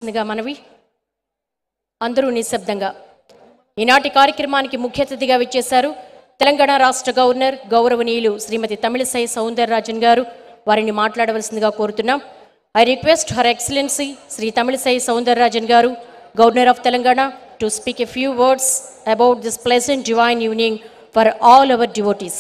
గా మనవి అందరూ నిశ్శబ్దంగా ఈనాటి కార్యక్రమానికి ముఖ్య అతిథిగా విచ్చేశారు తెలంగాణ రాష్ట్ర గవర్నర్ గౌరవనీయులు శ్రీమతి తమిళసై సౌందరరాజన్ గారు వారిని మాట్లాడవలసిందిగా కోరుతున్నాం I request her excellency Shri Tamilisai Soundararajan గారు governor of Telangana to speak a few words about this pleasant divine evening for all our devotees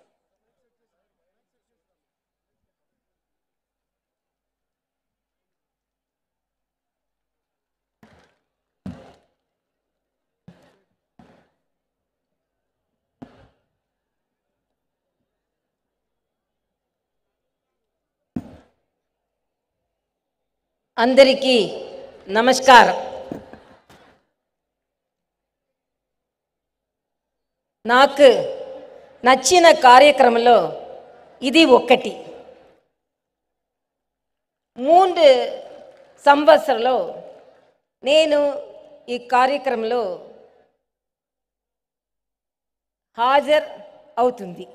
అందరికీ నమస్కారం నాకు నచ్చిన కార్యక్రమంలో ఇది ఒక్కటి మూడు సంవత్సరంలో నేను ఈ కార్యక్రమంలో హాజరు అవుతుంది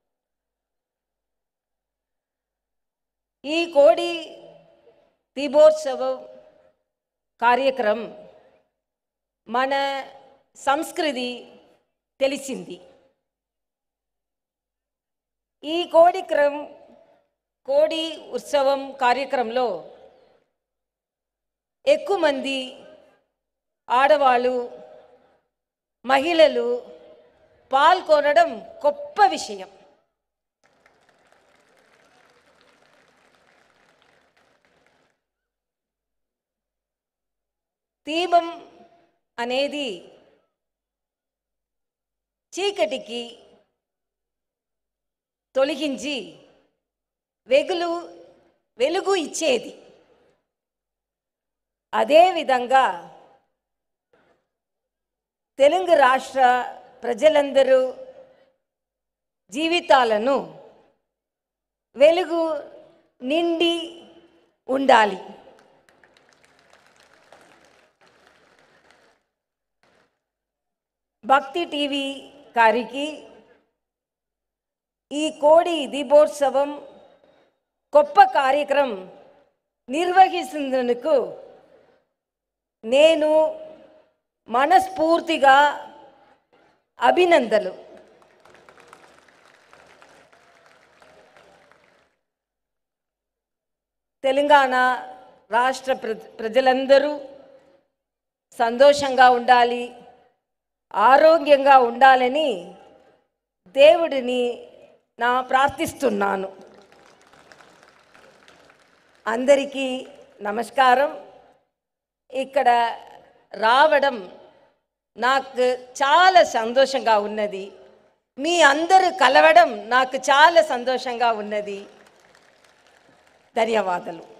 ఈ కోడి దీపోత్సవం కార్యక్రమం మన సంస్కృతి తెలిసింది ఈ కోడి క్రమం కోడి ఉత్సవం కార్యక్రమంలో ఎక్కువ మంది ఆడవాళ్ళు మహిళలు పాల్గొనడం గొప్ప విషయం దీపం అనేది చీకటికి తొలగించి వెగులు వెలుగు ఇచ్చేది అదేవిధంగా తెలుగు రాష్ట్ర ప్రజలందరూ జీవితాలను వెలుగు నిండి ఉండాలి భక్తి టీవీ గారికి ఈ కోడి దీపోత్సవం గొప్ప కార్యక్రమం నిర్వహిస్తున్నందుకు నేను మనస్ఫూర్తిగా అభినందనలు తెలంగాణ రాష్ట్ర ప్ర ప్రజలందరూ సంతోషంగా ఉండాలి ఆరోగ్యంగా ఉండాలని దేవుడిని నా ప్రార్థిస్తున్నాను అందరికీ నమస్కారం ఇక్కడ రావడం నాకు చాలా సంతోషంగా ఉన్నది మీ అందరూ కలవడం నాకు చాలా సంతోషంగా ఉన్నది ధన్యవాదాలు